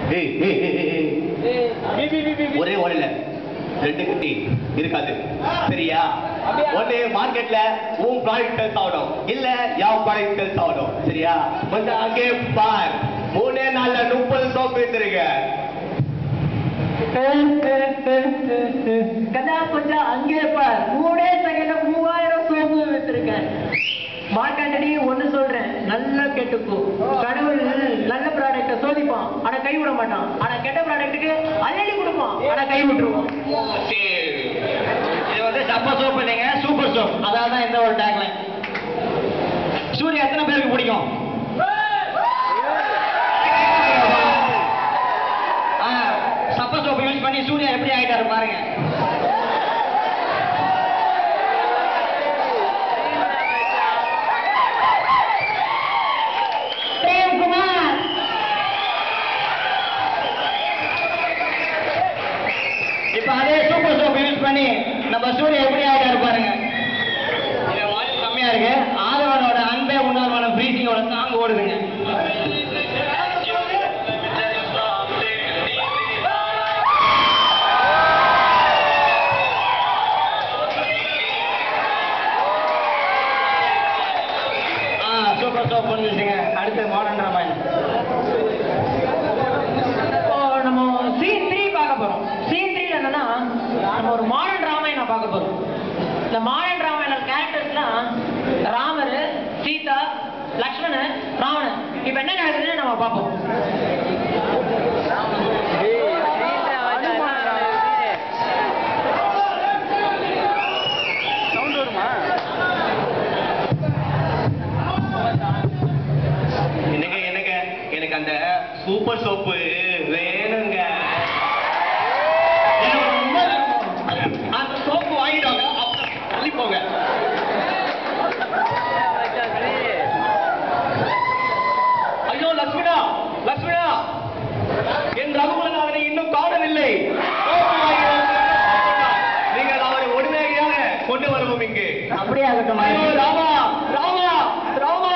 ஏய், ஏய், ஏய், ஏய், ஏய். ஒரே ஓடல ரெண்டு குட்டி இருக்காது சரியா ஒண்ணு மார்க்கெட்ல உன் ப்ராடக்ட் சேல்ஸ் ஆகணும் இல்ல யாவ் ப்ராடக்ட் சேல்ஸ் ஆகணும் சரியா கொஞ்சம் அங்கே பார் மூணே நாள்ல முப்பது சோப்பு வச்சிருக்க கதா கொஞ்சம் அங்கே பார் மூணே செகண்ட்ல மூவாயிரம் சோப்பு வச்சிருக்கேன் மார்க்காண்டடி ஒண்ணு சொல்றேன் நல்லா கேட்டுக்கோ கடவுள் நல்ல ப்ராடக்ட சோதிப்பான் ஆனா கை விட மாட்டான் ஆனா கெட்ட ப்ராடக்ட்டுக்கு அள்ளி கொடுப்பான் ஆனா கை விட்டுருவான் இது வந்து சப்ப சோப் இல்லைங்க சூப்பர் சோப் அதாவது தான் இந்த ஒரு டேக்லைன் சூர்யா எத்தனை பேருக்கு பிடிக்கும் ஆ, சப்ப சோப் யூஸ் பண்ணி சூர்யா எப்படி ஆயிட்டாரு பாருங்க பிரேம்குமார் இப்ப அதே சூப்பர் சோப் யூஸ் பண்ணி நம்ம சூர்யா எப்படி ஆயிட்டாரு பாருங்க இது வால்யூம் கம்மியா இருக்கு ஆதவனோட அன்பே உன்னால் மனம் பிரீசிங்கோட சாங் ஓடுதுங்க ஆ சூப்பர் சோப் வந்துச்சுங்க அடுத்து மாடர்ன் ராமாயணம் இப்போ நம்ம சீன் த்ரீ பார்க்க போறோம் சீன் த்ரீல என்னன்னா நம்ம ஒரு மாடர்ன் ராமாயணம் பார்க்க போறோம் இந்த மாடர்ன் ராமாயண கேரக்டர்ஸ்லாம் ராமர் சீதா லக்ஷ்மணன் ராவணன் இப்போ என்ன நடக்குதுன்னு நம்ம பார்ப்போம் என்னங்க என்னங்க எனக்கு அந்த சூப்பர் சோப்பு வேணுங்க எனக்கு ரொம்ப அந்த சோப்பு வாங்கிட்டாங்க அப்புறம் தள்ளி போங்க ஐயோ லக்ஷ்மிடா லக்ஷ்மிடா என் ரகுகுலநாதனை இன்னும் காணவில்லை சோப்பு வாங்கி வந்து நீங்கள் அவரை உடனடியாக கொண்டு வரவும் இங்கு அப்படியே ஆகட்டும் ஐயோ ராமா ராமா ராமா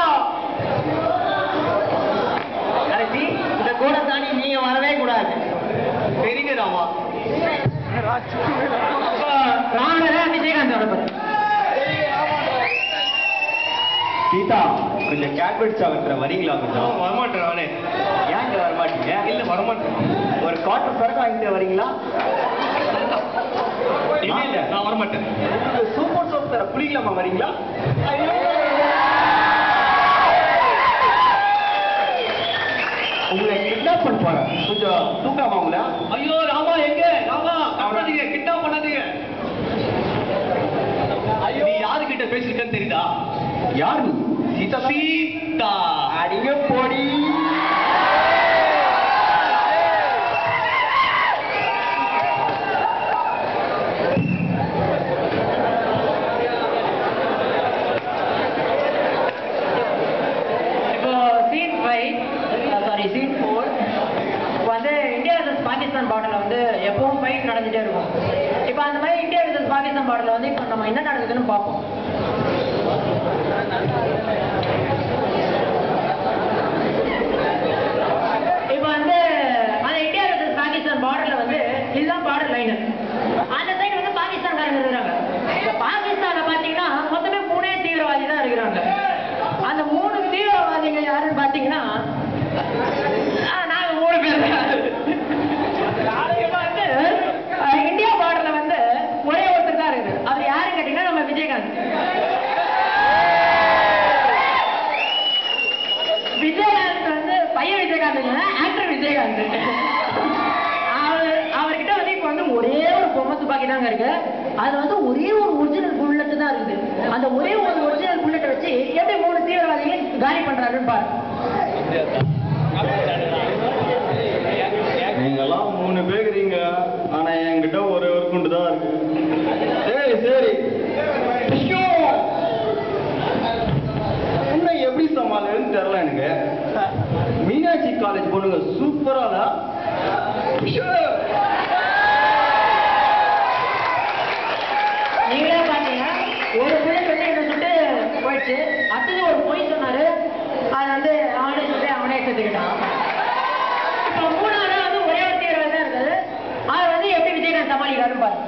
கடைசி இந்த கூட தாண்டி நீங்க வரவே கூடாது சரிங்க ராமா ராவணரை விஜயகாந்த் வரப்போம் கீதா கொஞ்சம் கேட்பெட் சாப்பிட்ற வரீங்களா கொஞ்சம் வரமாட்டேன் நானே ஏன் இங்க வரமாட்டீங்க இல்ல வரமாட்டேன் ஒரு காட்டு சரக்கு வாங்கிட்டு வரீங்களா இல்ல நான் வரமாட்டேன் சூப்பர் சோப் தர புளிக்கலாமா வரீங்களா உங்களை கிட்னாப் பண்ண போறேன் கொஞ்சம் தூக்காமா உங்களை ஐயோ ராமா எங்க ராமா பண்ணாதீங்க கிட்னாப் பண்ணாதீங்க நீ யாரு கிட்ட பேசிருக்கன்னு தெரியுதா யார் நீ சீதா சீதா அடிங்க போடி இப்போ scene five sorry scene four இப்போ வந்து இந்தியா vs பாகிஸ்தான் பார்டரில் வந்து எப்பவும் ஃபைட் நடந்துகிட்டே இருக்கும் இப்போ அந்த மாதிரி இந்தியா vs பாகிஸ்தான் பார்டரில் வந்து இப்போ நம்ம என்ன நடக்குதுன்னு பார்ப்போம் இப்போ வந்து அந்த இந்தியா vs பாகிஸ்தான் பார்டரில் வந்து இதுதான் பார்டர் லைனு அந்த சைடு வந்து பாகிஸ்தான்காரங்க இருக்கிறாங்க இப்போ பாகிஸ்தானில் பார்த்தீங்கன்னா மொத்தமே மூணே தீவிரவாதி தான் இருக்கிறாங்க அந்த மூணு தீவிரவாதிகள் யாருன்னு பார்த்தீங்கன்னா ஆ, நாங்க மூணு பேர் தான். இப்ப வந்து அஹ், இந்தியா பார்டர்ல வந்து ஒரே ஒருத்தர் தான் இருக்குது அவர் யாருன்னு கேட்டீங்கன்னா நம்ம விஜயகாந்த் விஜயகாந்த் வந்து பையன் விஜயகாந்த் இல்ல ஆக்டர் விஜயகாந்த் அவர் அவர்கிட்ட வந்து இப்போ வந்து ஒரே ஒரு பொம்மை துப்பாக்கி தாங்க இருக்கு அது வந்து ஒரே ஒரு ஒரிஜினல் புல்லட் தான் இருக்குது அந்த ஒரே ஒரு ஒரிஜினல் புல்லட்டை வச்சு எப்படி மூணு தீவிரவாதிகளை காலி பண்றாருன்னு பாரு நீங்கெல்லாம் மூணு பேருக்கிறீங்க ஆனா என்கிட்ட ஒரே ஒரு குண்டு தான் இருக்கு சரி சரி ஐயோ! உன்னை எப்படி சமாளின்னு தெரியல எனக்கு மீனாட்சி காலேஜ் பொண்ணுங்க சூப்பரா நீங்களே பாத்தீங்கன்னா ஒரு புள்ளை சொல்லி என்ன சுட்டு போயிடுச்சு அடுத்தது ஒரு பொய் சொன்னாரு அது வந்து அவனே சொல்லி அவனே செத்துக்கிட்டான் இப்போ மூணாவது பையன் சமாளிக்கிறாருன்னு பாருங்க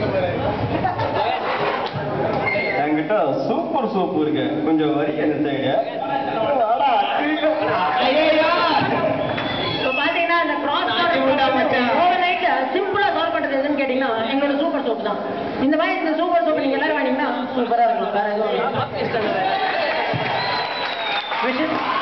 என்கிட்ட சூப்பர் சோப் இருக்கு கொஞ்சம் வரி அந்த சைடு ஐயோ இப்போ பாத்தீங்கன்னா இந்த கிராஸ் நாட்டி விட்டா மச்சான். ஓவர் நைட்ல சிம்பிளா சால்வ் பண்றது எதுன்னு கேட்டீங்கன்னா எங்களோட சூப்பர் சோப் தான் இந்த மாதிரி இந்த சூப்பர் சோப் நீங்க எல்லாரும் வாங்கினீங்கன்னா சூப்பரா இருக்கும் வேற எதுவும் இல்லை. Wishes?